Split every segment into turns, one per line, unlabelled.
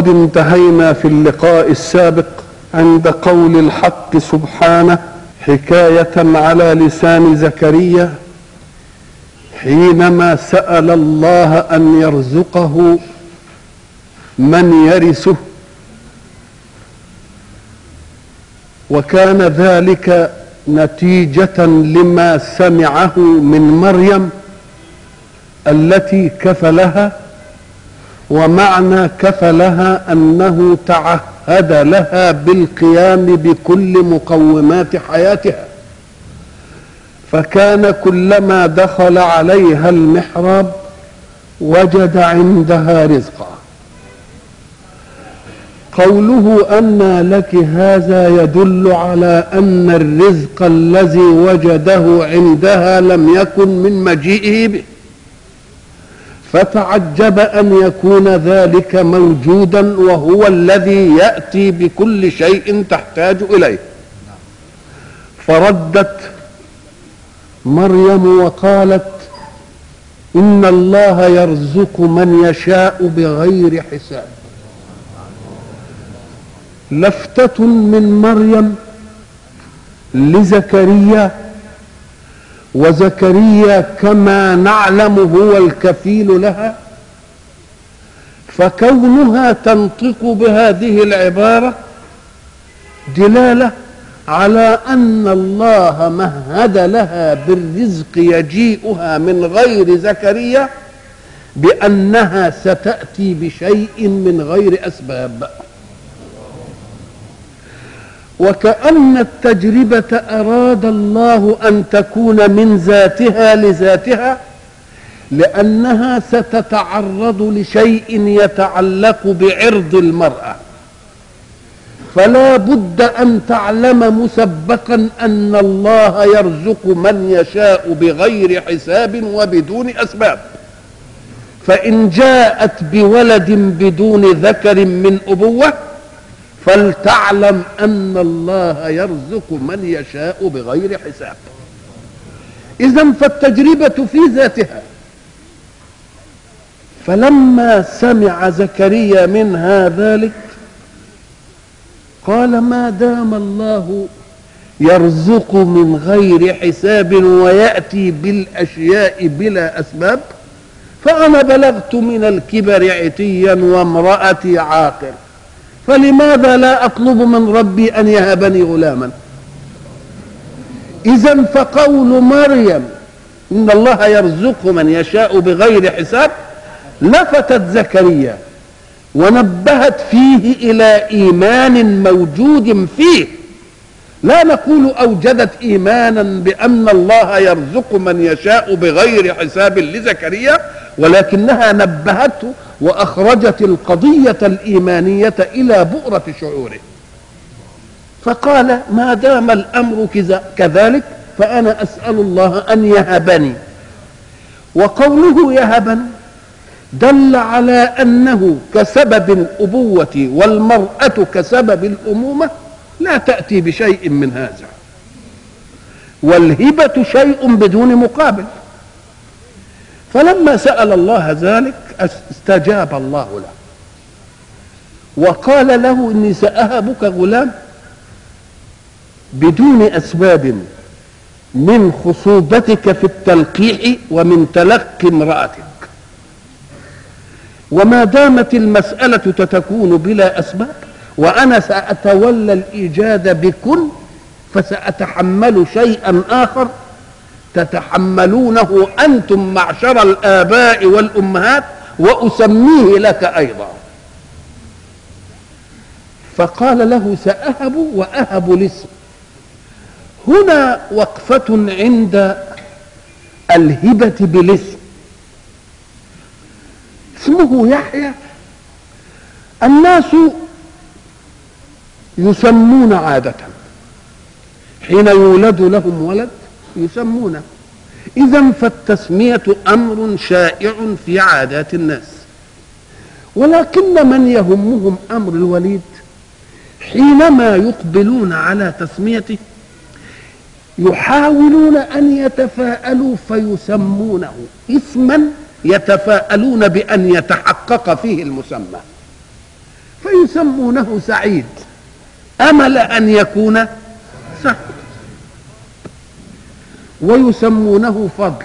وقد انتهينا في اللقاء السابق عند قول الحق سبحانه حكايه على لسان زكريا حينما سال الله ان يرزقه من يرثه وكان ذلك نتيجه لما سمعه من مريم التي كفلها ومعنى كفلها انه تعهد لها بالقيام بكل مقومات حياتها فكان كلما دخل عليها المحراب وجد عندها رزقا قوله أن لك هذا يدل على أن الرزق الذي وجده عندها لم يكن من مجيئه به فتعجب أن يكون ذلك موجودا وهو الذي يأتي بكل شيء تحتاج إليه فردت مريم وقالت إن الله يرزق من يشاء بغير حساب لفتة من مريم لزكريا وزكريا كما نعلم هو الكفيل لها فكونها تنطق بهذه العبارة دلالة على أن الله مهد لها بالرزق يجيئها من غير زكريا بأنها ستأتي بشيء من غير أسباب وكأن التجربة أراد الله أن تكون من ذاتها لذاتها لأنها ستتعرض لشيء يتعلق بعرض المرأة فلا بد أن تعلم مسبقا أن الله يرزق من يشاء بغير حساب وبدون أسباب فإن جاءت بولد بدون ذكر من أبوة فلتعلم ان الله يرزق من يشاء بغير حساب اذا فالتجربه في ذاتها فلما سمع زكريا منها ذلك قال ما دام الله يرزق من غير حساب وياتي بالاشياء بلا اسباب فانا بلغت من الكبر عتيا وامراتي عاقر فلماذا لا اطلب من ربي ان يهبني غلاما اذا فقول مريم ان الله يرزق من يشاء بغير حساب لفتت زكريا ونبهت فيه الى ايمان موجود فيه لا نقول اوجدت ايمانا بان الله يرزق من يشاء بغير حساب لزكريا ولكنها نبهته واخرجت القضيه الايمانيه الى بؤره شعوره فقال ما دام الامر كذلك فانا اسال الله ان يهبني وقوله يهبني دل على انه كسبب الابوه والمراه كسبب الامومه لا تاتي بشيء من هذا والهبه شيء بدون مقابل فلما سال الله ذلك استجاب الله له وقال له اني ساهبك غلام بدون اسباب من خصوبتك في التلقيح ومن تلقي امراتك وما دامت المساله تتكون بلا اسباب وانا ساتولى الايجاد بكل فساتحمل شيئا اخر تتحملونه انتم معشر الاباء والامهات واسميه لك ايضا فقال له ساهب واهب الاسم هنا وقفه عند الهبه بالاسم اسمه يحيى الناس يسمون عاده حين يولد لهم ولد يسمونه اذا فالتسميه امر شائع في عادات الناس ولكن من يهمهم امر الوليد حينما يقبلون على تسميته يحاولون ان يتفاءلوا فيسمونه اسما يتفاءلون بان يتحقق فيه المسمى يسمونه سعيد امل ان يكون سعيد ويسمونه فضل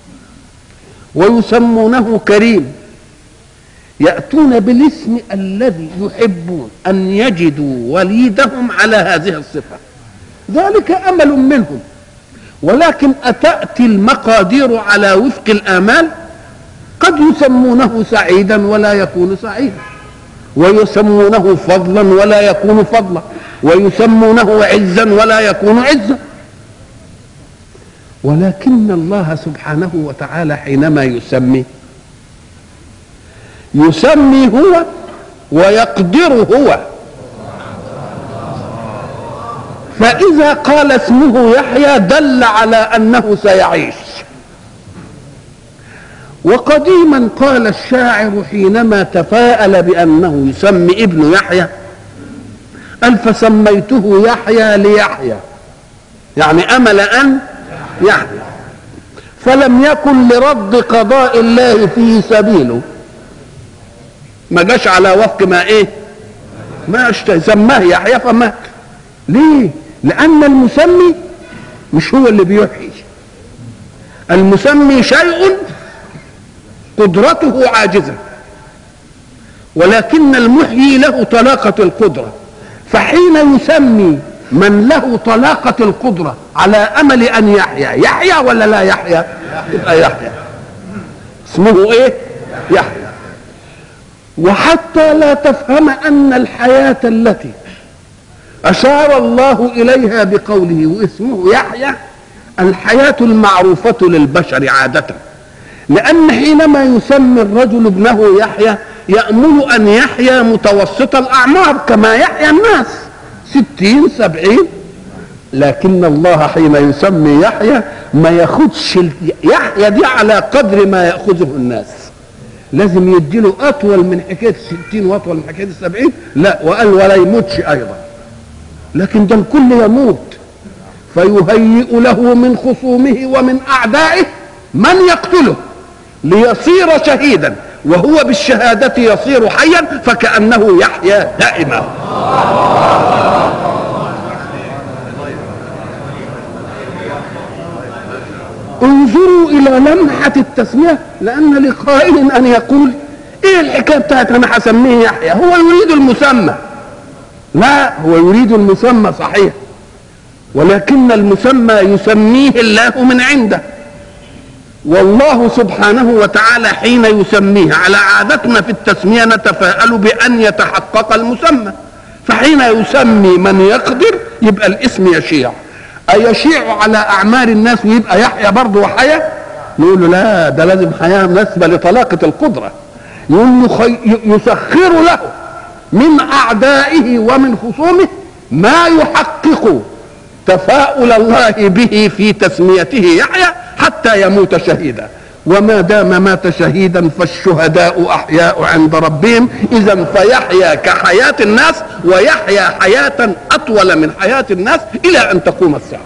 ويسمونه كريم يأتون بالاسم الذي يحبون أن يجدوا وليدهم على هذه الصفة ذلك أمل منهم ولكن أتأتي المقادير على وفق الآمال قد يسمونه سعيدا ولا يكون سعيدا ويسمونه فضلا ولا يكون فضلا ويسمونه عزا ولا يكون عزا ولكن الله سبحانه وتعالى حينما يسمي يسمي هو ويقدر هو فإذا قال اسمه يحيى دل على أنه سيعيش وقديما قال الشاعر حينما تفاءل بأنه يسمي ابن يحيى قال فسميته يحيى ليحيى يعني أمل أن يحيى فلم يكن لرد قضاء الله فيه سبيله ما جاش على وفق ما ايه ما اشتهي سماه يحيى فمات ليه لان المسمي مش هو اللي بيحيي المسمي شيء قدرته عاجزه ولكن المحيي له طلاقه القدره فحين يسمي من له طلاقه القدره على امل ان يحيا يحيا ولا لا يحيا يبقى يحيا اسمه ايه يحيى وحتى لا تفهم ان الحياه التي اشار الله اليها بقوله واسمه يحيى الحياه المعروفه للبشر عاده لان حينما يسمي الرجل ابنه يحيى يامل ان يحيا متوسط الاعمار كما يحيا الناس ستين سبعين لكن الله حين يسمي يحيى ما ياخدش يحيى دي على قدر ما ياخذه الناس لازم يديله اطول من حكايه الستين واطول من حكايه السبعين لا وقال ولا يموتش ايضا لكن ده الكل يموت فيهيئ له من خصومه ومن اعدائه من يقتله ليصير شهيدا وهو بالشهادة يصير حيا فكأنه يحيا دائما انظروا الى لمحة التسمية لان لقائل ان يقول ايه الحكاية بتاعت انا هسميه يحيى هو يريد المسمى لا هو يريد المسمى صحيح ولكن المسمى يسميه الله من عنده والله سبحانه وتعالى حين يسميه على عادتنا في التسمية نتفاءل بأن يتحقق المسمى فحين يسمي من يقدر يبقى الاسم يشيع أيشيع على أعمار الناس ويبقى يحيى برضه وحيا نقول له لا ده لازم حياة مناسبة لطلاقة القدرة يقول يسخر له من أعدائه ومن خصومه ما يحقق تفاؤل الله به في تسميته يحيى حتى يموت شهيدا وما دام مات شهيدا فالشهداء احياء عند ربهم اذا فيحيا كحياه الناس ويحيا حياه اطول من حياه الناس الى ان تقوم الساعه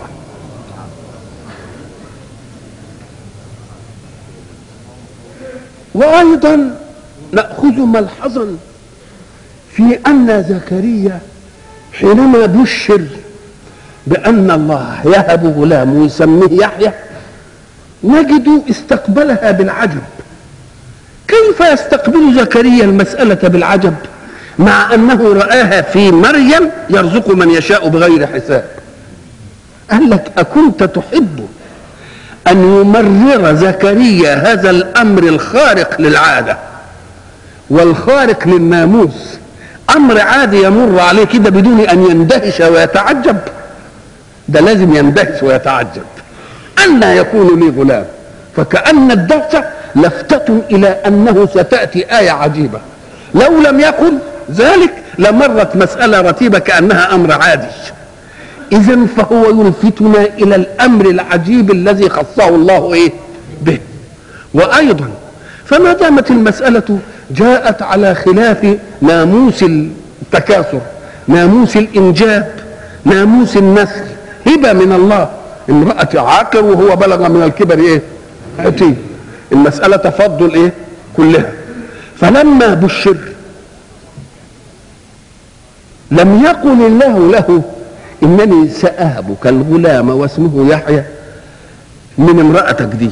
وايضا ناخذ ملحظا في ان زكريا حينما بشر بان الله يهب غلام ويسميه يحيى نجد استقبلها بالعجب كيف يستقبل زكريا المسألة بالعجب مع أنه رآها في مريم يرزق من يشاء بغير حساب قال لك أكنت تحب أن يمرر زكريا هذا الأمر الخارق للعادة والخارق للناموس أمر عادي يمر عليه كده بدون أن يندهش ويتعجب ده لازم يندهش ويتعجب أن يكون لي غلام فكأن الدهشة لفتة إلى أنه ستأتي آية عجيبة لو لم يكن ذلك لمرت مسألة رتيبة كأنها أمر عادي إذا فهو يلفتنا إلى الأمر العجيب الذي خصه الله إيه به وأيضا فما دامت المسألة جاءت على خلاف ناموس التكاثر ناموس الإنجاب ناموس النسل هبة من الله امرأة عاقر وهو بلغ من الكبر ايه عتي المسألة تفضل ايه كلها فلما بشر لم يقل الله له انني ساهبك الغلام واسمه يحيى من امرأتك دي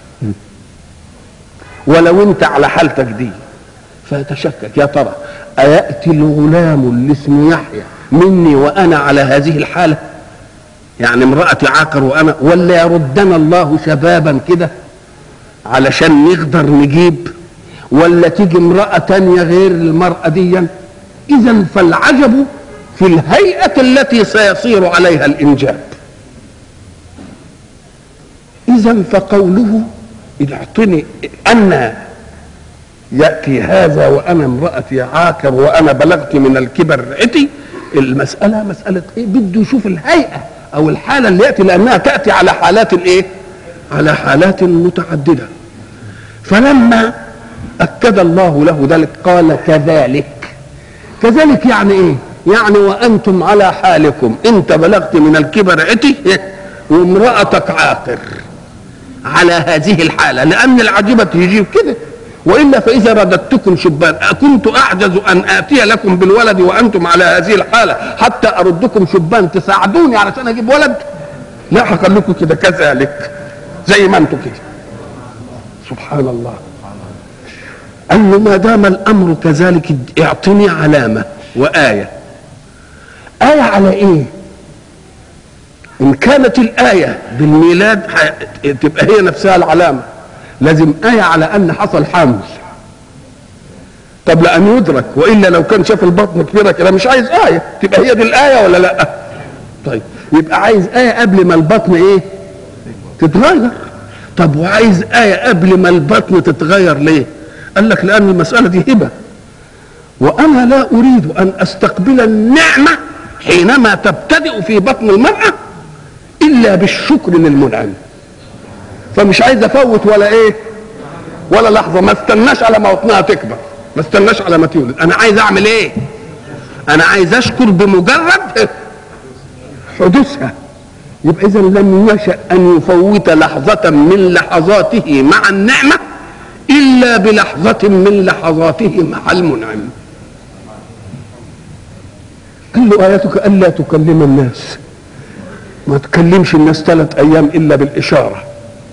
ولو انت على حالتك دي فيتشكك يا ترى أيأتي الغلام اللي اسمه يحيى مني وأنا على هذه الحالة يعني امرأتي عاقر وأنا ولا يردنا الله شبابا كده علشان نقدر نجيب ولا تيجي امرأة تانية غير المرأة دي إذا فالعجب في الهيئة التي سيصير عليها الإنجاب إذا فقوله اعطني أن يأتي هذا وأنا امرأتي عاكر وأنا بلغت من الكبر عتي المسألة مسألة إيه بده يشوف الهيئة أو الحالة اللي يأتي لأنها تأتي على حالات إيه على حالات متعددة فلما أكد الله له ذلك قال كذلك كذلك يعني إيه يعني وأنتم على حالكم أنت بلغت من الكبر عتي وامرأتك عاقر على هذه الحالة لأن العجيبة يجيب كده وإلا فإذا رددتكم شبان أكنت أعجز أن آتي لكم بالولد وأنتم على هذه الحالة حتى أردكم شبان تساعدوني علشان أجيب ولد لا هخليكم كده كذلك زي ما أنتم كده سبحان الله قال له ما دام الأمر كذلك اعطني علامة وآية آية على إيه؟ إن كانت الآية بالميلاد تبقى هي نفسها العلامة لازم آية على أن حصل حمل طب لأن يدرك وإلا لو كان شاف البطن كبيرة كده مش عايز آية تبقى هي دي الآية ولا لأ طيب يبقى عايز آية قبل ما البطن إيه تتغير طب وعايز آية قبل ما البطن تتغير ليه قال لك لأن المسألة دي هبة وأنا لا أريد أن أستقبل النعمة حينما تبتدئ في بطن المرأة إلا بالشكر للمنعم فمش عايز افوت ولا ايه ولا لحظه ما استناش على ما بطنها تكبر ما استناش على ما تولد انا عايز اعمل ايه انا عايز اشكر بمجرد حدوثها يبقى اذا لم يشا ان يفوت لحظه من لحظاته مع النعمه الا بلحظه من لحظاته مع المنعم قال له اياتك الا تكلم الناس ما تكلمش الناس ثلاث ايام الا بالاشاره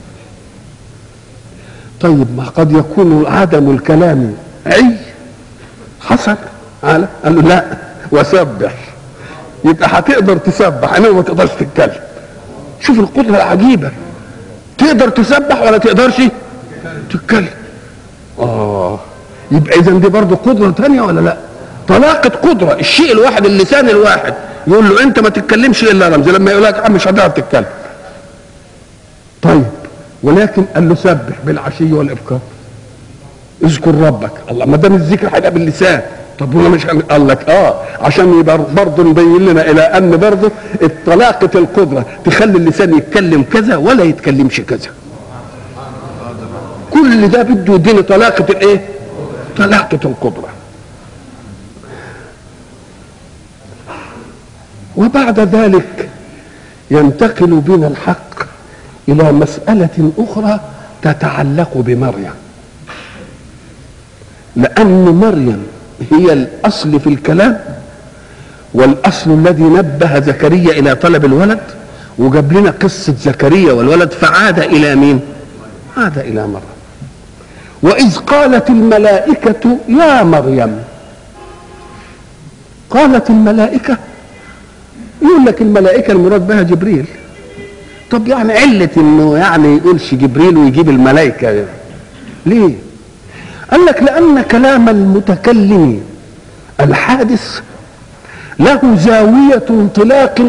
طيب ما قد يكون عدم الكلام عي حصل قال قال له لا وسبح يبقى هتقدر تسبح انما ما تقدرش تتكلم شوف القدره العجيبه تقدر تسبح ولا تقدرش تتكلم اه يبقى اذا دي برضه قدره ثانيه ولا لا طلاقه قدره الشيء الواحد اللسان الواحد يقول له انت ما تتكلمش الا رمز لما يقول لك مش هتعرف تتكلم طيب ولكن قال له سبح بالعشي والابكار اذكر ربك الله ما دام الذكر هيبقى باللسان طب وانا مش قال لك اه عشان يبقى برضه نبين لنا الى ان برضه طلاقه القدره تخلي اللسان يتكلم كذا ولا يتكلمش كذا كل ده بده يديني طلاقه الايه طلاقه القدره وبعد ذلك ينتقل بنا الحق الى مساله اخرى تتعلق بمريم لان مريم هي الاصل في الكلام والاصل الذي نبه زكريا الى طلب الولد وجاب لنا قصه زكريا والولد فعاد الى مين عاد الى مريم واذ قالت الملائكه يا مريم قالت الملائكه يقول لك الملائكه المراد بها جبريل طب يعني علة انه يعني يقولش جبريل ويجيب الملائكة ليه قال لك لان كلام المتكلم الحادث له زاوية انطلاق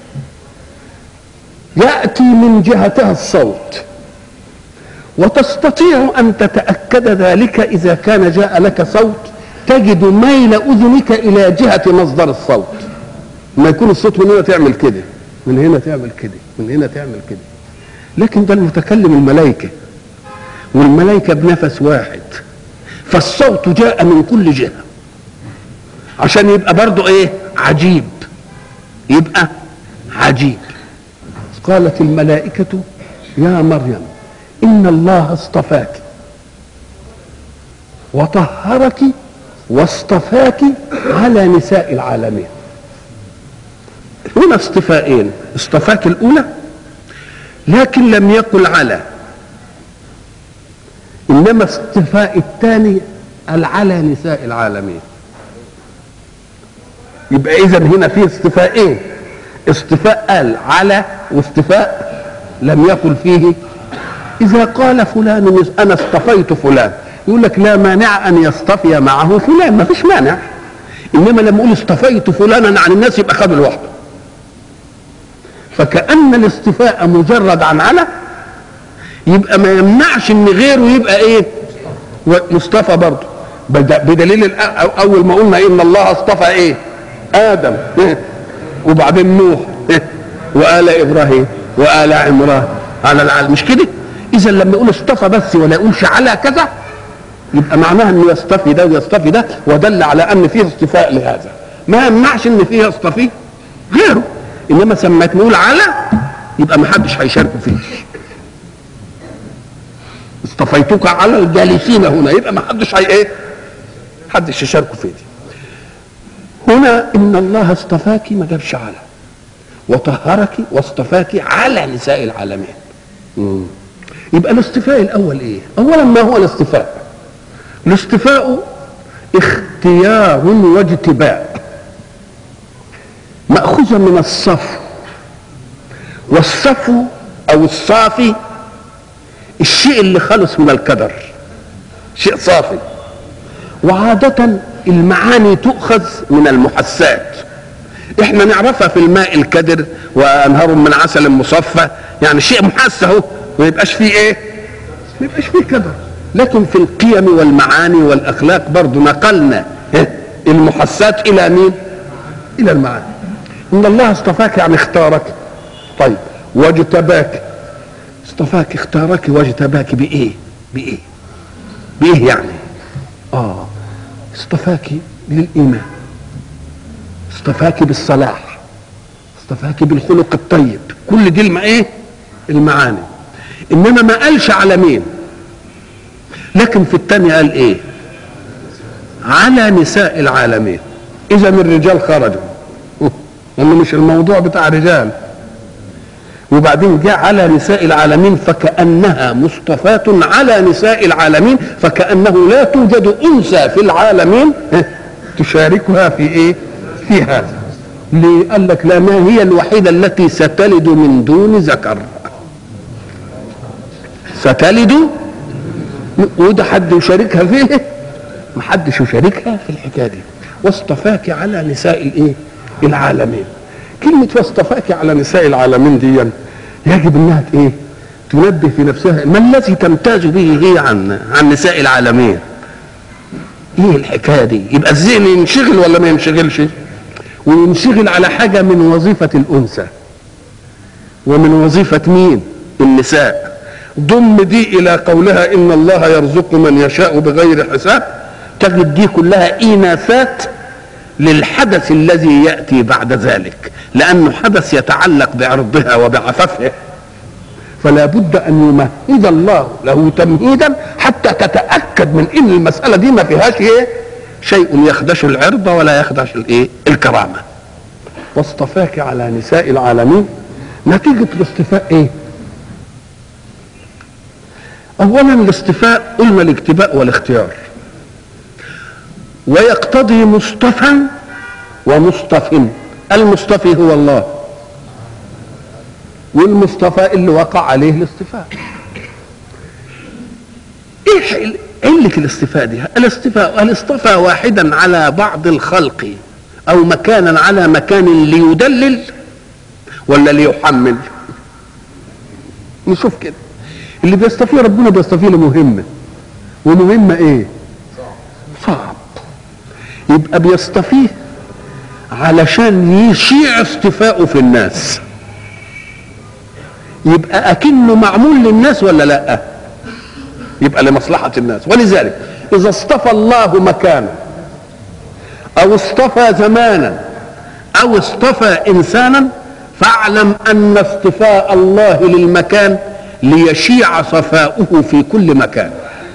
يأتي من جهتها الصوت وتستطيع أن تتأكد ذلك إذا كان جاء لك صوت تجد ميل أذنك إلى جهة مصدر الصوت ما يكون الصوت من هنا تعمل كده من هنا تعمل كده من هنا تعمل كده لكن ده المتكلم الملائكة والملائكة بنفس واحد فالصوت جاء من كل جهة عشان يبقى برضو ايه عجيب يبقى عجيب قالت الملائكة يا مريم إن الله اصطفاك وطهرك واصطفاك على نساء العالمين هنا اصطفائين اصطفاك الاولى لكن لم يقل على انما اصطفاء الثاني على نساء العالمين يبقى اذا هنا في اصطفائين اصطفاء قال على واصطفاء لم يقل فيه اذا قال فلان انا اصطفيت فلان يقول لك لا مانع ان يصطفي معه فلان ما فيش مانع انما لما اقول اصطفيت فلانا عن الناس يبقى خده لوحده فكأن الاصطفاء مجرد عن على يبقى ما يمنعش ان غيره يبقى ايه مصطفى برضه بدليل اول ما قلنا ان الله اصطفى ايه ادم وبعدين نوح وآل ابراهيم وآل عمران على العالم مش كده اذا لما يقول اصطفى بس ولا يقولش على كذا يبقى معناها انه يصطفي ده ويصطفي ده ودل على ان فيه اصطفاء لهذا ما يمنعش ان فيه يصطفي غيره انما سما تقول على يبقى ما حدش هيشاركه فيه اصطفيتك على الجالسين هنا يبقى ما حدش هي ايه حدش يشاركه فيه دي هنا ان الله اصطفاك ما جابش على وطهرك واصطفاك على نساء العالمين مم. يبقى الاصطفاء الاول ايه اولا ما هو الاصطفاء الاصطفاء اختيار واجتباء مأخوذة من الصفو والصفو أو الصافي الشيء اللي خلص من الكدر شيء صافي وعادة المعاني تؤخذ من المحسات احنا نعرفها في الماء الكدر وانهار من عسل مصفى يعني شيء محس اهو ما يبقاش فيه ايه ما يبقاش فيه كدر لكن في القيم والمعاني والاخلاق برضه نقلنا المحسات الى مين الى المعاني ان الله اصطفاك يعني اختارك طيب واجتباك اصطفاك اختارك واجتباك بايه بايه بايه يعني اه اصطفاك للايمان اصطفاك بالصلاح اصطفاك بالخلق الطيب كل دي الم ايه المعاني انما ما قالش على مين لكن في الثاني قال ايه على نساء العالمين اذا الرجال خرجوا انه مش الموضوع بتاع رجال وبعدين جاء على نساء العالمين فكأنها مصطفاة على نساء العالمين فكأنه لا توجد أنثى في العالمين تشاركها في إيه؟ في هذا. ليه؟ قال لك لا ما هي الوحيدة التي ستلد من دون ذكر. ستلد وده حد يشاركها فيه؟ ما حدش يشاركها في الحكاية دي. واصطفاك على نساء الإيه؟ العالمين. كلمة واصطفاك على نساء العالمين دي يجب انها ايه؟ تنبه في نفسها ما الذي تمتاز به هي عن عن نساء العالمين؟ ايه الحكايه دي؟ يبقى الذهن ينشغل ولا ما ينشغلش؟ وينشغل على حاجه من وظيفه الانثى ومن وظيفه مين؟ النساء ضم دي الى قولها ان الله يرزق من يشاء بغير حساب تجد دي كلها اناثات للحدث الذي ياتي بعد ذلك لانه حدث يتعلق بعرضها وبعفافها فلا بد ان يمهد الله له تمهيدا حتى تتاكد من ان المساله دي ما فيهاش ايه شيء يخدش العرض ولا يخدش الايه الكرامه واصطفاك على نساء العالمين نتيجه الاصطفاء ايه اولا الاصطفاء قلنا الاجتباء والاختيار ويقتضي مصطفى ومصطف المصطفي هو الله والمصطفى اللي وقع عليه الاصطفاء ايه علة الاصطفاء دي الاصطفاء هل اصطفى واحدا على بعض الخلق او مكانا على مكان ليدلل ولا ليحمل نشوف كده اللي بيصطفيه ربنا بيصطفيه لمهمة ومهمة ايه صعب يبقى بيصطفيه علشان يشيع اصطفاؤه في الناس يبقى اكنه معمول للناس ولا لا يبقى لمصلحة الناس ولذلك اذا اصطفى الله مكانا او اصطفى زمانا او اصطفى انسانا فاعلم ان اصطفاء الله للمكان ليشيع صفاؤه في كل مكان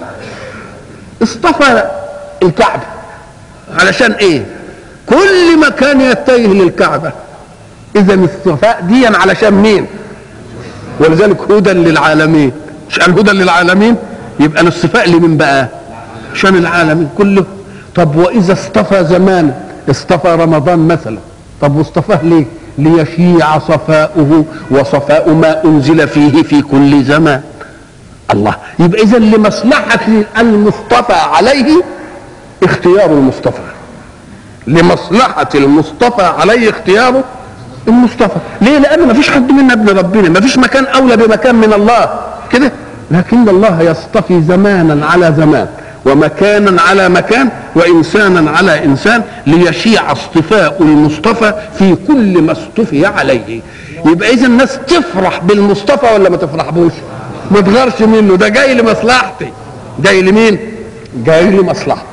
اصطفى الكعبة علشان ايه كل مكان يتجه للكعبة اذا الصفاء دي علشان مين ولذلك هدى للعالمين مش قال هدى للعالمين يبقى الاصطفاء لمين بقى عشان العالمين كله طب واذا اصطفى زمان اصطفى رمضان مثلا طب واصطفاه ليه ليشيع صفاؤه وصفاء ما انزل فيه في كل زمان الله يبقى اذا لمصلحه المصطفى عليه اختيار المصطفى لمصلحه المصطفى عليه اختياره المصطفى ليه لان ما فيش حد منا ابن ربنا ما فيش مكان اولى بمكان من الله كده لكن الله يصطفي زمانا على زمان ومكانا على مكان وانسانا على انسان ليشيع اصطفاء المصطفى في كل ما اصطفي عليه يبقى اذا الناس تفرح بالمصطفى ولا ما تفرحبوش ما تغارش منه ده جاي لمصلحتي جاي لمين جاي لمصلحتي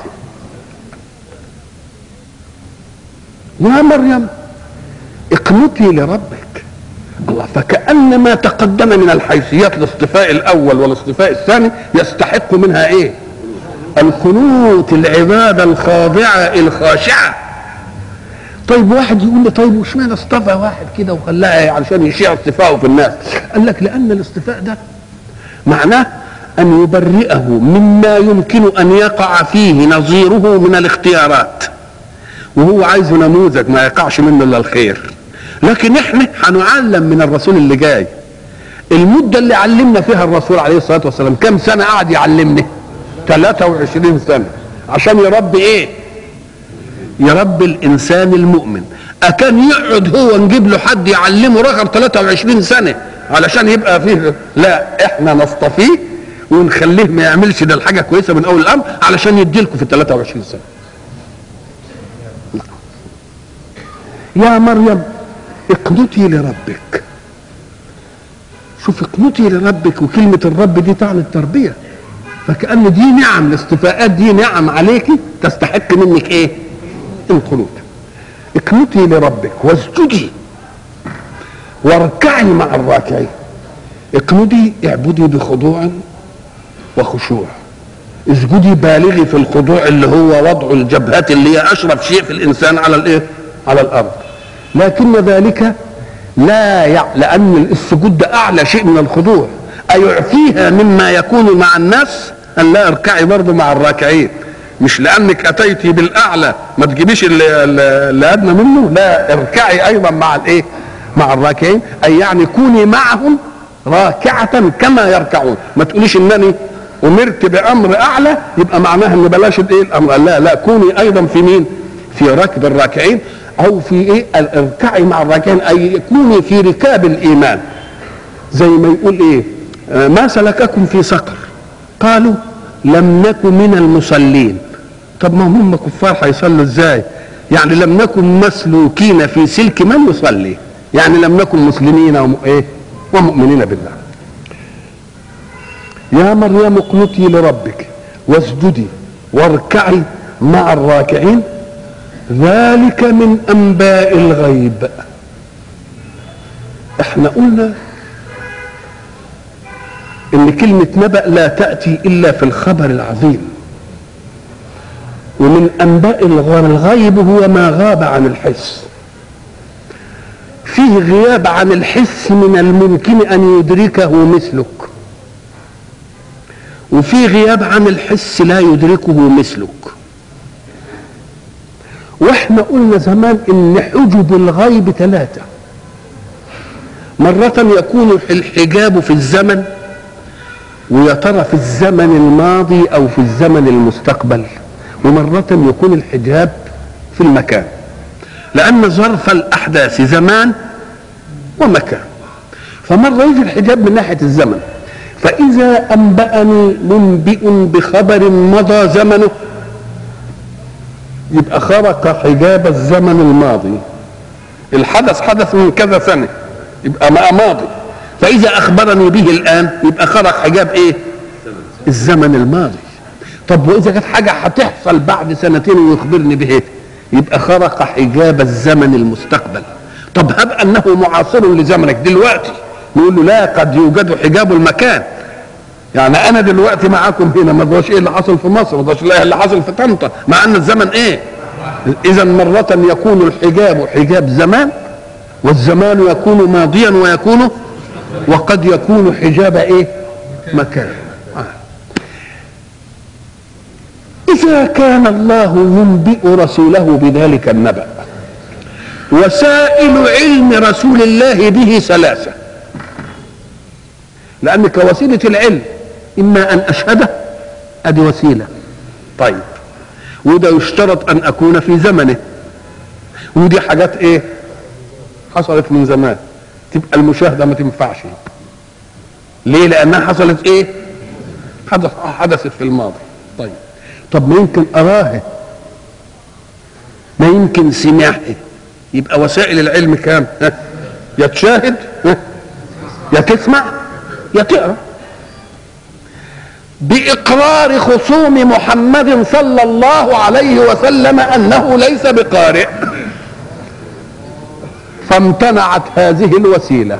يا مريم اقنتي لربك الله فكأن ما تقدم من الحيثيات الاصطفاء الأول والاصطفاء الثاني يستحق منها إيه؟ القنوت العبادة الخاضعة الخاشعة طيب واحد يقول لي طيب وش معنى اصطفى واحد كده وخلاها علشان يشيع اصطفاءه في الناس قال لك لأن الاصطفاء ده معناه أن يبرئه مما يمكن أن يقع فيه نظيره من الاختيارات وهو عايز نموذج ما يقعش منه الا الخير لكن احنا هنعلم من الرسول اللي جاي المدة اللي علمنا فيها الرسول عليه الصلاة والسلام كم سنة قعد يعلمنا 23 سنة عشان يربي ايه يربي الانسان المؤمن اكان يقعد هو نجيب له حد يعلمه رقم 23 سنة علشان يبقى فيه لا احنا نصطفيه ونخليه ما يعملش ده الحاجة كويسة من اول الامر علشان يديلكم في ال 23 سنة يا مريم اقنتي لربك شوف اقنتي لربك وكلمة الرب دي تعني التربية فكأن دي نعم الاصطفاءات دي نعم عليك تستحق منك ايه القنوت اقنتي لربك واسجدي واركعي مع الراكعين اقنتي اعبدي بخضوع وخشوع اسجدي بالغي في الخضوع اللي هو وضع الجبهات اللي هي اشرف شيء في الانسان على الايه على الارض لكن ذلك لا يع... لان السجود ده اعلى شيء من الخضوع ايعفيها مما يكون مع الناس ان لا اركعي برضه مع الراكعين مش لانك اتيتي بالاعلى ما تجيبيش اللي, اللي ادنى منه لا اركعي ايضا مع الايه مع الراكعين اي يعني كوني معهم راكعة كما يركعون ما تقوليش انني امرت بامر اعلى يبقى معناها ان بلاش الايه الامر لا لا كوني ايضا في مين في ركب الراكعين او في ايه اركعي مع الراكعين اي كوني في ركاب الايمان زي ما يقول ايه ما سلككم في سقر قالوا لم نكن من المصلين طب ما هم كفار هيصلوا ازاي يعني لم نكن مسلوكين في سلك من يصلي يعني لم نكن مسلمين وم... ايه ومؤمنين بالله يا مريم اقنتي لربك واسجدي واركعي مع الراكعين ذلك من انباء الغيب احنا قلنا ان كلمة نبأ لا تأتي الا في الخبر العظيم ومن انباء الغيب هو ما غاب عن الحس فيه غياب عن الحس من الممكن ان يدركه مثلك وفي غياب عن الحس لا يدركه مثلك واحنا قلنا زمان ان حجب الغيب ثلاثة مرة يكون الحجاب في الزمن ويا ترى في الزمن الماضي او في الزمن المستقبل ومرة يكون الحجاب في المكان لأن ظرف الأحداث زمان ومكان فمرة يجي الحجاب من ناحية الزمن فإذا أنبأني منبئ بخبر مضى زمنه يبقى خرق حجاب الزمن الماضي الحدث حدث من كذا سنة يبقى ما ماضي فإذا أخبرني به الآن يبقى خرق حجاب إيه الزمن الماضي طب وإذا كانت حاجة هتحصل بعد سنتين ويخبرني به يبقى خرق حجاب الزمن المستقبل طب هب أنه معاصر لزمنك دلوقتي نقول له لا قد يوجد حجاب المكان يعني انا دلوقتي معاكم هنا ما ضاش ايه اللي حصل في مصر ما ضاش ايه اللي حصل في طنطا مع ان الزمن ايه اذا مرة يكون الحجاب حجاب زمان والزمان يكون ماضيا ويكون وقد يكون حجاب ايه مكان آه. اذا كان الله ينبئ رسوله بذلك النبأ وسائل علم رسول الله به ثلاثة لأن كوسيلة العلم إما أن أشهده أدي وسيلة طيب وده يشترط أن أكون في زمنه ودي حاجات إيه حصلت من زمان تبقى المشاهدة ما تنفعش ليه لأنها حصلت إيه حدث حدثت في الماضي طيب طب ما يمكن أراه ما يمكن سمعه يبقى وسائل العلم كام ها؟ يا تشاهد ها؟ يا تسمع يا تقرا باقرار خصوم محمد صلى الله عليه وسلم انه ليس بقارئ فامتنعت هذه الوسيله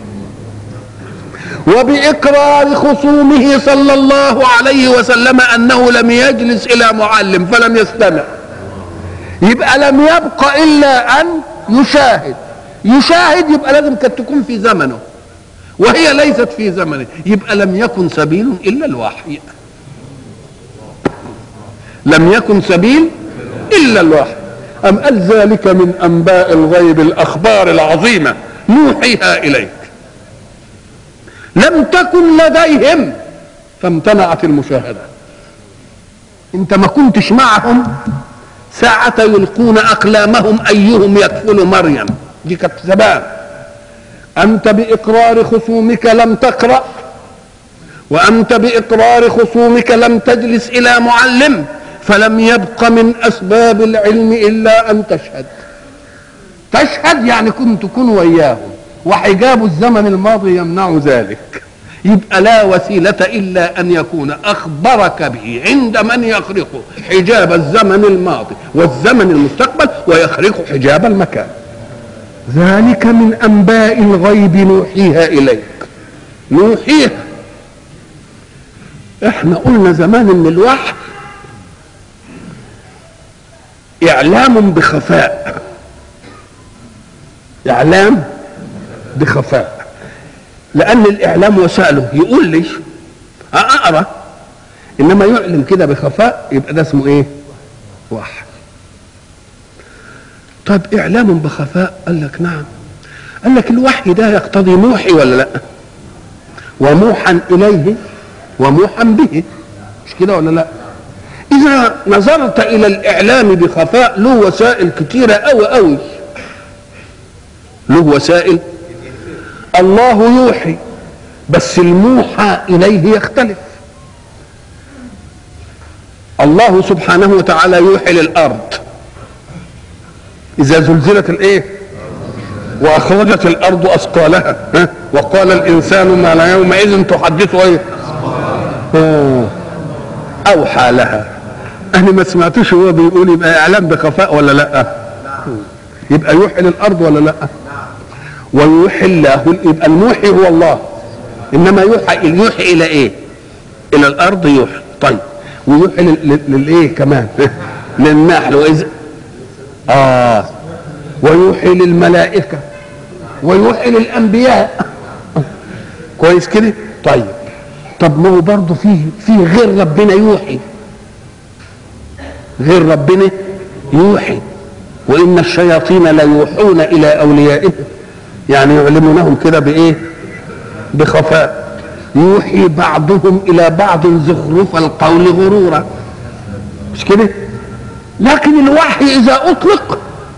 وباقرار خصومه صلى الله عليه وسلم انه لم يجلس الى معلم فلم يستمع يبقى لم يبق الا ان يشاهد يشاهد يبقى لازم كانت تكون في زمنه وهي ليست في زمنه يبقى لم يكن سبيل الا الوحي لم يكن سبيل الا الوحي ام قال ذلك من انباء الغيب الاخبار العظيمه نوحيها اليك لم تكن لديهم فامتنعت المشاهده انت ما كنتش معهم ساعة يلقون أقلامهم أيهم يكفل مريم دي كانت زمان أنت بإقرار خصومك لم تقرأ وأنت بإقرار خصومك لم تجلس إلى معلم فلم يبق من أسباب العلم إلا أن تشهد تشهد يعني كنت كن وياهم وحجاب الزمن الماضي يمنع ذلك يبقى لا وسيلة إلا أن يكون أخبرك به عند من يخرق حجاب الزمن الماضي والزمن المستقبل ويخرق حجاب المكان ذلك من أنباء الغيب نوحيها إليك نوحيها احنا قلنا زمان ان الوحي اعلام بخفاء اعلام بخفاء لان الاعلام وسائله يقول لي اقرا انما يعلم كده بخفاء يبقى ده اسمه ايه وحي طيب اعلام بخفاء قال لك نعم قال لك الوحي ده يقتضي موحي ولا لا وموحى اليه وموحى به مش كده ولا لا اذا نظرت الى الاعلام بخفاء له وسائل كتيره قوي قوي له وسائل الله يوحي بس الموحى اليه يختلف الله سبحانه وتعالى يوحي للارض اذا زلزلت الايه واخرجت الارض اثقالها ها؟ وقال الانسان ما لا يومئذ تحدث ايه آه. اوحى لها انا ما سمعتوش هو بيقول يبقى اعلام بخفاء ولا لا يبقى يوحي للارض ولا لا ويوحي الله يبقى الموحي هو الله انما يوحى يوحي الى ايه الى الارض يوحي طيب ويوحي للايه كمان للنحل واذ اه ويوحي للملائكه ويوحي للانبياء كويس كده طيب طب ما هو برضه فيه فيه غير ربنا يوحي غير ربنا يوحي وان الشياطين ليوحون الى اوليائهم يعني يعلمونهم كده بايه بخفاء يوحي بعضهم الى بعض زخرف القول غرورا مش كده لكن الوحي اذا اطلق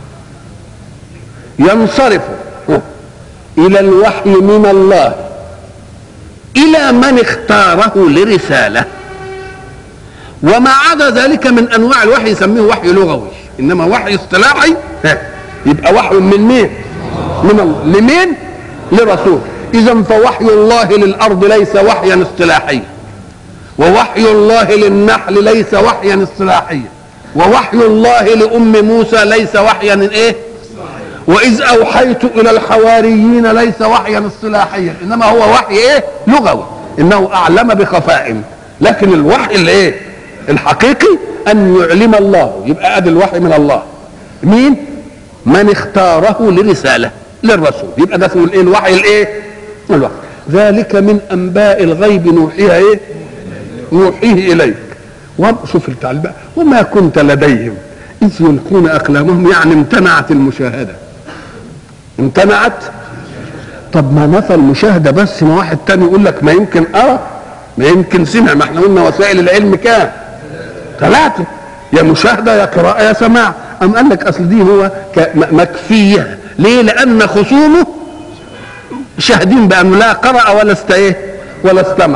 ينصرف الى الوحي من الله الى من اختاره لرساله وما عدا ذلك من انواع الوحي يسميه وحي لغوي انما وحي اصطلاحي يبقى وحي من مين من الله لمين لرسول اذا فوحي الله للارض ليس وحيا اصطلاحيا ووحي الله للنحل ليس وحيا اصطلاحيا ووحي الله لام موسى ليس وحيا ايه واذ اوحيت الى الحواريين ليس وحيا اصطلاحيا انما هو وحي ايه لغوي انه اعلم بخفاء لكن الوحي اللي ايه الحقيقي ان يعلم الله يبقى ادي الوحي من الله مين من اختاره لرساله للرسول يبقى ده اسمه الايه الوحي الايه الوحي ذلك من انباء الغيب نوحيها ايه نوحيه اليك وشوف التعليم بقى وما كنت لديهم اذ يلقون اقلامهم يعني امتنعت المشاهده امتنعت طب ما مثل مشاهده بس ما واحد تاني يقول لك ما يمكن اه ما يمكن سمع ما احنا قلنا وسائل العلم كام ثلاثه يا مشاهده يا قراءه يا سماع ام قال لك اصل دي هو مكفيه ليه لان خصومه شاهدين بانه لا قرأ ولا است ايه ولا استمع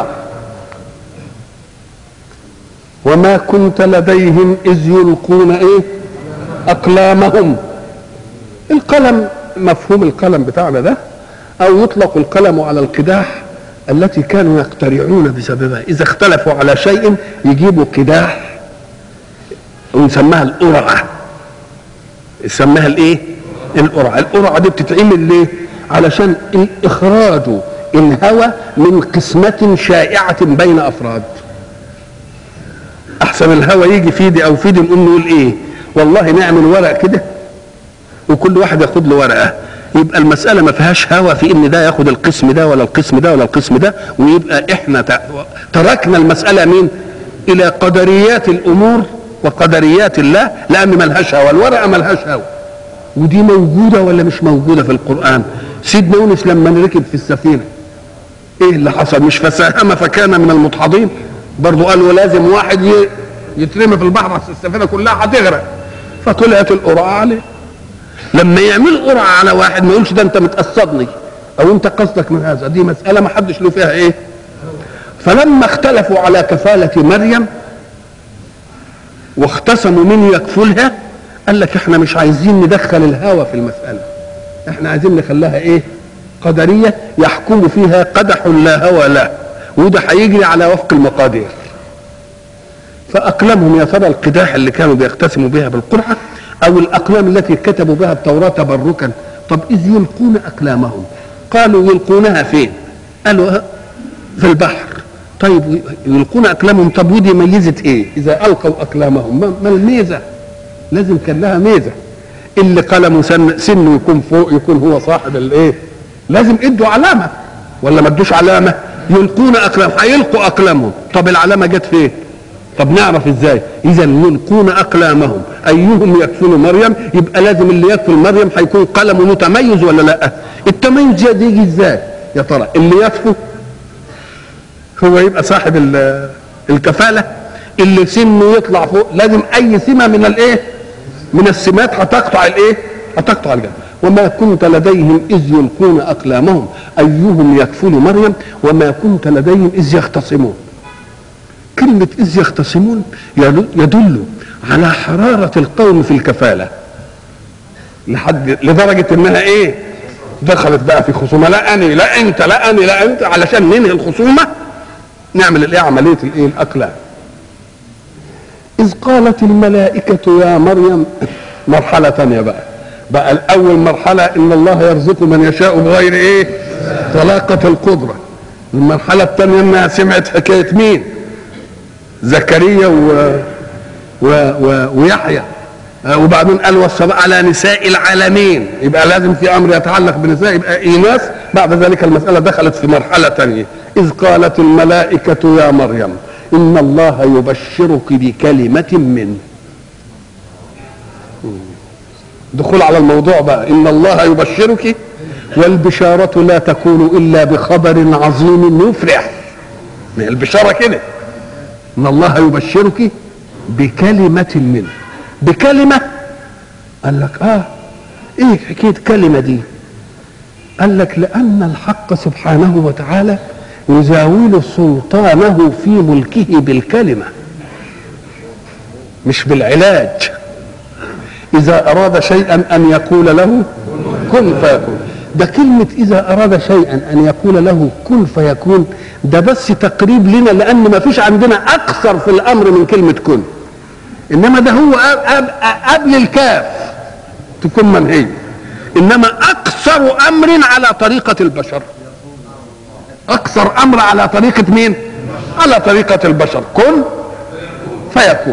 وما كنت لديهم اذ يلقون ايه اقلامهم القلم مفهوم القلم بتاعنا ده او يطلق القلم على القداح التي كانوا يقترعون بسببها اذا اختلفوا على شيء يجيبوا قداح ونسميها القرعه يسميها الايه القرعه القرعه دي بتتعمل ليه علشان اخراج الهوى من قسمه شائعه بين افراد احسن الهوى يجي في دي او في دي نقوم نقول ايه والله نعمل ورق كده وكل واحد ياخد له ورقه يبقى المساله ما فيهاش هوى في ان ده ياخد القسم ده ولا القسم ده ولا القسم ده ويبقى احنا تركنا المساله مين الى قدريات الامور وقدريات الله لان ملهاش هوى الورقه ملهاش هوى ودي موجوده ولا مش موجوده في القران سيدنا يونس لما ركب في السفينه ايه اللي حصل مش فساهم فكان من المدحضين برضه قالوا لازم واحد يترمي في البحر السفينه كلها هتغرق فطلعت القرعه عليه لما يعمل قرعه على واحد ما يقولش ده انت متقصدني او انت قصدك من هذا دي مساله ما حدش له فيها ايه فلما اختلفوا على كفاله مريم واختصموا من يكفلها قال لك احنا مش عايزين ندخل الهوى في المساله احنا عايزين نخليها ايه قدريه يحكم فيها قدح لا هوى له وده هيجري على وفق المقادير فاقلمهم يا ترى القداح اللي كانوا بيقتسموا بها بالقرعه او الاقلام التي كتبوا بها التوراه تبركا طب اذ يلقون اقلامهم قالوا يلقونها فين قالوا في البحر طيب يلقون اقلامهم طب ودي ميزه ايه اذا القوا اقلامهم ما الميزه لازم كان لها ميزه اللي قلمه سن سنه يكون فوق يكون هو صاحب الايه لازم ادوا علامه ولا ما ادوش علامه يلقون اقلام هيلقوا اقلامهم طب العلامه جت فين طب نعرف ازاي اذا يلقون اقلامهم ايهم يكفل مريم يبقى لازم اللي يكفل مريم هيكون قلمه متميز ولا لا التميز ده يجي ازاي يا ترى اللي يكفو هو يبقى صاحب الكفاله اللي سنه يطلع فوق لازم اي سمه من الايه من السمات هتقطع الايه هتقطع الجنة وما كنت لديهم اذ يلقون اقلامهم ايهم يكفل مريم وما كنت لديهم اذ يختصمون كلمة إذ يختصمون يدل على حرارة القوم في الكفالة لحد لدرجة إنها إيه؟ دخلت بقى في خصومة لا أنا لا أنت لا أنا لا أنت علشان ننهي الخصومة نعمل الإيه عملية الإيه الأقلام إذ قالت الملائكة يا مريم مرحلة ثانية بقى بقى الأول مرحلة إن الله يرزق من يشاء بغير إيه؟ طلاقة القدرة المرحلة الثانية إنها سمعت حكاية مين؟ زكريا و... و... و... ويحيى وبعدين قال والصباح على نساء العالمين يبقى لازم في امر يتعلق بنساء يبقى ايناس بعد ذلك المساله دخلت في مرحله ثانيه اذ قالت الملائكه يا مريم ان الله يبشرك بكلمه منه دخول على الموضوع بقى ان الله يبشرك والبشاره لا تكون الا بخبر عظيم يفرح البشاره كده ان الله يبشرك بكلمة منه بكلمة قال لك اه ايه حكاية كلمة دي قال لك لأن الحق سبحانه وتعالى يزاول سلطانه في ملكه بالكلمة مش بالعلاج إذا أراد شيئا أن يقول له كن فيكون ده كلمة إذا أراد شيئا أن يقول له كن فيكون ده بس تقريب لنا لأن ما فيش عندنا أكثر في الأمر من كلمة كن إنما ده هو قبل الكاف تكون منهي إنما أكثر أمر على طريقة البشر أكثر أمر على طريقة مين؟ على طريقة البشر كن فيكون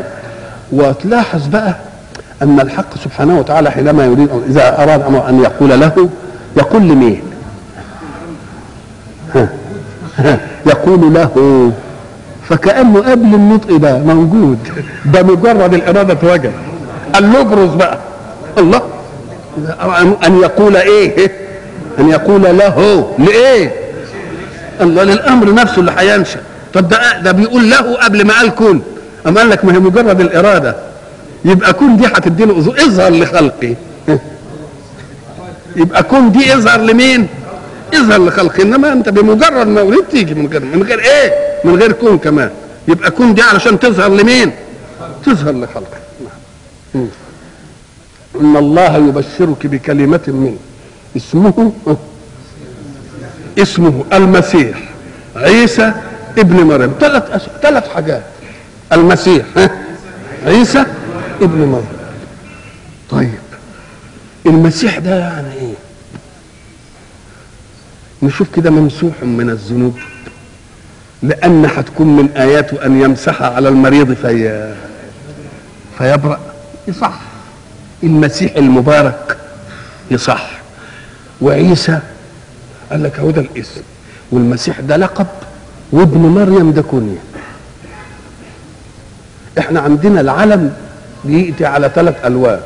وتلاحظ بقى أن الحق سبحانه وتعالى حينما يريد إذا أراد أمر أن يقول له يقول لمين ها. ها. يقول له فكأنه قبل النطق ده موجود ده مجرد الإرادة وجد قال له ابرز بقى الله أن يقول إيه أن يقول له لإيه الله للأمر نفسه اللي هينشأ طب ده ده بيقول له قبل ما قال كن أما قال لك ما هي مجرد الإرادة يبقى كن دي هتدي له اظهر لخلقي يبقى كن دي اظهر لمين؟ اظهر لخلقي انما انت بمجرد ما ولدت تيجي من غير من غير ايه؟ من غير كون كمان يبقى كون دي علشان تظهر لمين؟ تظهر لخلقي نعم. ان الله يبشرك بكلمة منه اسمه اسمه المسيح عيسى ابن مريم ثلاث أس... ثلاث حاجات المسيح ها؟ عيسى ابن مريم طيب المسيح ده يعني ايه نشوف كده ممسوح من الذنوب لان هتكون من اياته ان يمسح على المريض في فيبرأ يصح المسيح المبارك يصح وعيسى قال لك هو ده الاسم والمسيح ده لقب وابن مريم ده كنيه احنا عندنا العلم بيأتي على ثلاث الوان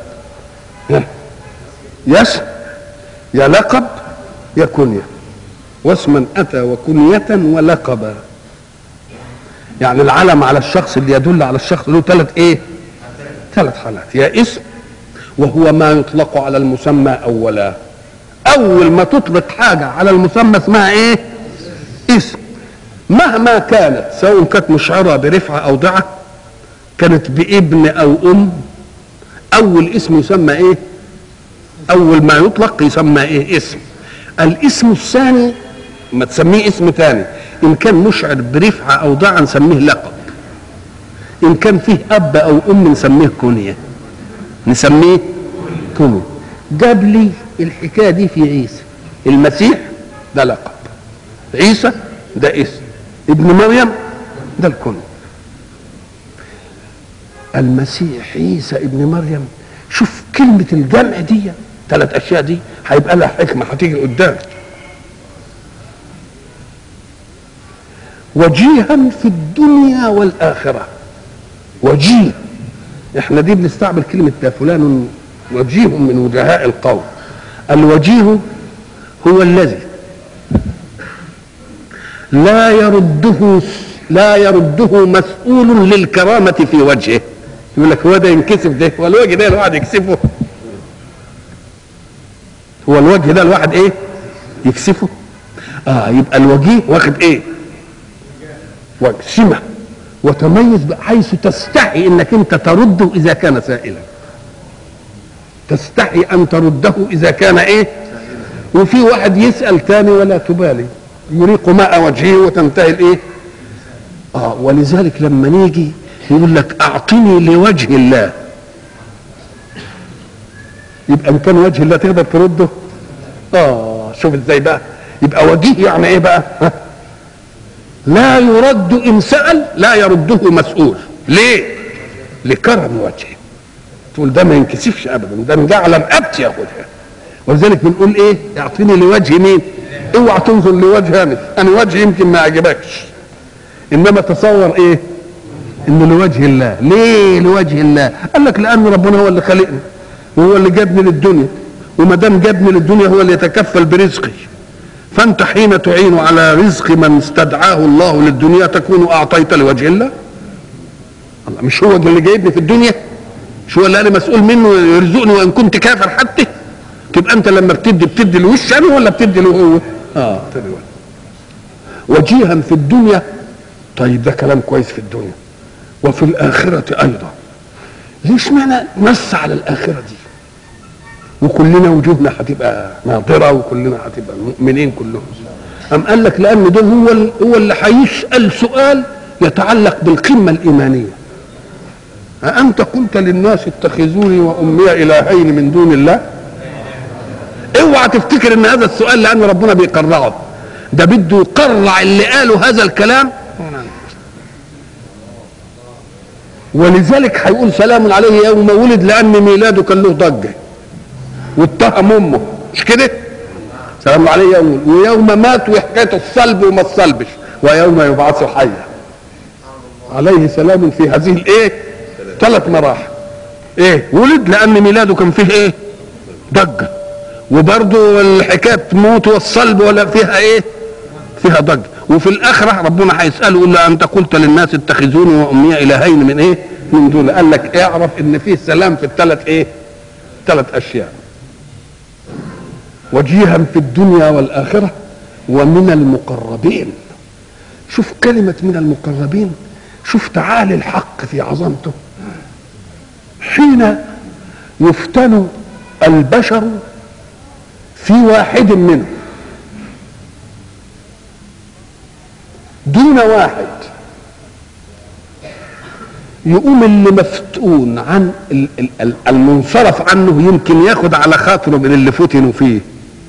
يس يا لقب يا كنية واسما أتى وكنية ولقبا يعني العلم على الشخص اللي يدل على الشخص له ثلاث ايه ثلاث حالات يا اسم وهو ما يطلق على المسمى اولا اول ما تطلق حاجة على المسمى اسمها ايه اسم مهما كانت سواء كانت مشعرة برفعة او ضعة كانت بابن او ام اول اسم يسمى ايه اول ما يطلق يسمى ايه اسم الاسم الثاني ما تسميه اسم ثاني ان كان مشعر برفعه او ضاع نسميه لقب ان كان فيه اب او ام نسميه كنيه نسميه كنيه جاب لي الحكايه دي في عيسى المسيح ده لقب عيسى ده اسم ابن مريم ده الكنيه المسيح عيسى ابن مريم شوف كلمة الجمع دي ثلاث أشياء دي هيبقى لها حكمة هتيجي قدام وجيها في الدنيا والآخرة وجيه احنا دي بنستعمل كلمة ده فلان وجيه من وجهاء القوم الوجيه هو الذي لا يرده لا يرده مسؤول للكرامة في وجهه يقول لك هو ده ينكسف ده هو الوجه ده الواحد يكسفه هو الوجه ده الواحد ايه يكسفه اه يبقى الوجيه واخد ايه وجه سمة وتميز حيث تستحي انك انت ترده اذا كان سائلا تستحي ان ترده اذا كان ايه وفي واحد يسأل تاني ولا تبالي يريق ماء وجهه وتنتهي الايه اه ولذلك لما نيجي يقول لك اعطني لوجه الله يبقى ان كان وجه الله تقدر ترده اه شوف ازاي بقى يبقى وجيه يعني ايه بقى ها؟ لا يرد ان سال لا يرده مسؤول ليه لكرم وجهه تقول ده ما ينكسفش ابدا ده مجعل ابتي ياخدها ولذلك بنقول ايه اعطيني لوجه مين اوعى تنظر لوجه انا انا وجهي يمكن ما يعجبكش انما تصور ايه ان لوجه الله ليه لوجه الله قال لك لان ربنا هو اللي خلقني وهو اللي جابني للدنيا وما دام جابني للدنيا هو اللي يتكفل برزقي فانت حين تعين على رزق من استدعاه الله للدنيا تكون اعطيت لوجه الله الله مش هو اللي جايبني في الدنيا مش هو اللي انا مسؤول منه يرزقني وان كنت كافر حتى تبقى انت لما بتدي بتدي لوش انا ولا بتدي له هو اه بتدي له وجيها في الدنيا طيب ده كلام كويس في الدنيا وفي الآخرة أيضا ليش معنى نص على الآخرة دي وكلنا وجوهنا هتبقى ناظرة وكلنا هتبقى مؤمنين كلهم أم قال لك لأن ده هو ال- هو اللي هيسأل سؤال يتعلق بالقمة الإيمانية أأنت قلت للناس اتخذوني وأمي إلهين من دون الله اوعى تفتكر ان هذا السؤال لان ربنا بيقرعه ده بده يقرع اللي قالوا هذا الكلام ولذلك هيقول سلام عليه يوم ولد لان ميلاده كان له ضجه واتهم امه مش كده سلام عليه يوم ويوم مات وحكايه الصلب وما الصلبش ويوم يبعث حيا عليه سلام في هذه الايه ثلاث مراحل ايه ولد لان ميلاده كان فيه ايه ضجه وبرضه الحكايه تموت والصلب ولا فيها ايه فيها ضجه وفي الاخره ربنا هيساله يقول له انت قلت للناس اتخذوني وامي الهين من ايه من دون قال لك اعرف ان فيه سلام في الثلاث ايه ثلاث اشياء وجيها في الدنيا والاخره ومن المقربين شوف كلمه من المقربين شوف تعالي الحق في عظمته حين يفتن البشر في واحد منهم دون واحد يقوم اللي مفتون عن ال- ال- ال- المنصرف عنه يمكن ياخد على خاطره من اللي فتنوا فيه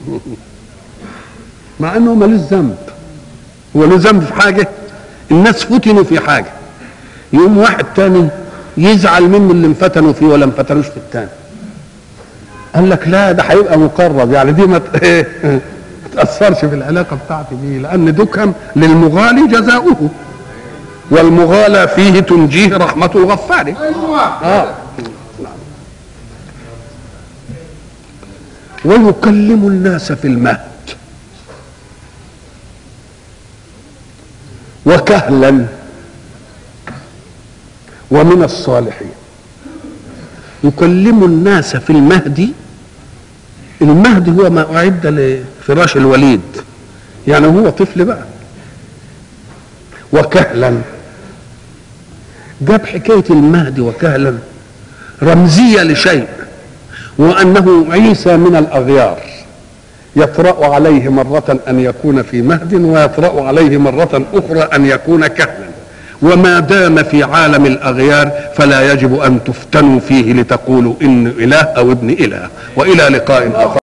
مع انه ملوش ذنب هو له ذنب في حاجه الناس فتنوا في حاجه يقوم واحد تاني يزعل منه اللي انفتنوا فيه ولا انفتنوش في التاني قال لك لا ده هيبقى مقرب يعني دي ما ت- إيه، ما تاثرش في العلاقه بتاعتي بيه لان دكم للمغالي جزاؤه والمغالى فيه تنجيه رحمه الغفار
ايوه
آه. ويكلم الناس في المهد وكهلا ومن الصالحين يكلم الناس في المهد المهد هو ما أعد لفراش الوليد يعني هو طفل بقى وكهلا جاب حكاية المهد وكهلا رمزية لشيء وأنه عيسى من الأغيار يطرأ عليه مرة أن يكون في مهد ويطرأ عليه مرة أخرى أن يكون كهلا وما دام في عالم الأغيار فلا يجب أن تفتنوا فيه لتقولوا إن إله أو ابن إله وإلى لقاء آخر